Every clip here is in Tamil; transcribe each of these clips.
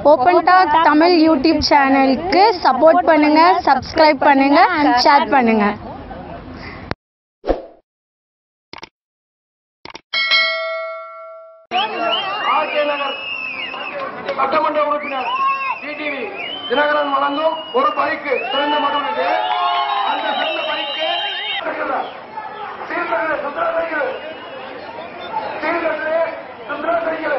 ஓப்பன் டாக் தமிழ் யூடியூப் சேனலுக்கு சப்போர்ட் பண்ணுங்க சப்ஸ்கிரைப் பண்ணுங்க ஷேர் பண்ணுங்க ஆர்கே நகர் சட்டமன்ற உறுப்பினர் டிடிவி தினகரன் வழங்கும் ஒரு பைக்கு சிறந்த மகனுக்கு அந்த சிறந்த பைக்கு சீர்கட்டு சுந்தர சைக்கிள் சீர்கட்டு சுந்தர சைக்கிள்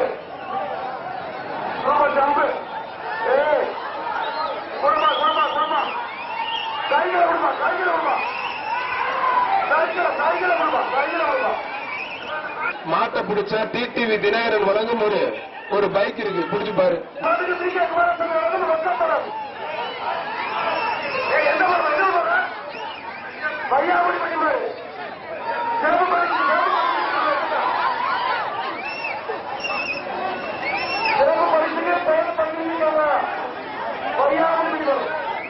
ரொம்ப ஜம்பு ஏய் குடும்பா குடும்பா குடும்பா சைக்கிளை விடுமா சைக்கிளை விடுமா சைக்கிளை சைக்கிளை விடுமா சைக்கிளை விடுமா மாட்ட பிடிச்ச டிடிவி தினகரன் வழங்கும் ஒரு ஒரு பைக் இருக்கு பிடிச்சு பாரு அதுக்கு சீக்கிர குமாரசாமி வந்து வெக்கப்படாது ஏய், எந்த மரம், எந்த மரம்? வையாபுரி பட்டி மாதிரி. சிறப்பு பரிசு, சிறப்பு பரிசு. சிறப்பு பரிசுக்கு பெயர் பண்ணிருக்காங்க. வையாபுரி பட்டி மாதிரி.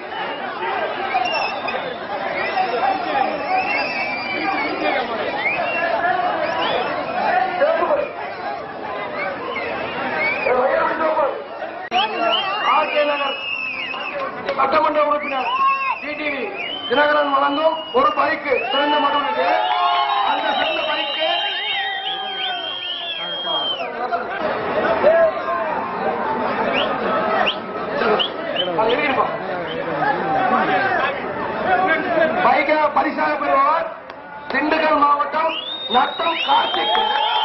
சிறப்பு பரிசு. ஏய், வையாபுரி சோப்பர். ஆர்கே நகர் சட்டமன்ற உறுப்பினர் டிடிவி தினகரன் வழங்கும் ஒரு பைக்கு சிறந்த மகனுக்கு அந்த சிறந்த பைக்கு அது எழுதிருப்பா. பைக்கை பரிசாக பெறுவார் திண்டுக்கல் மாவட்டம் நத்தம் கார்த்திக்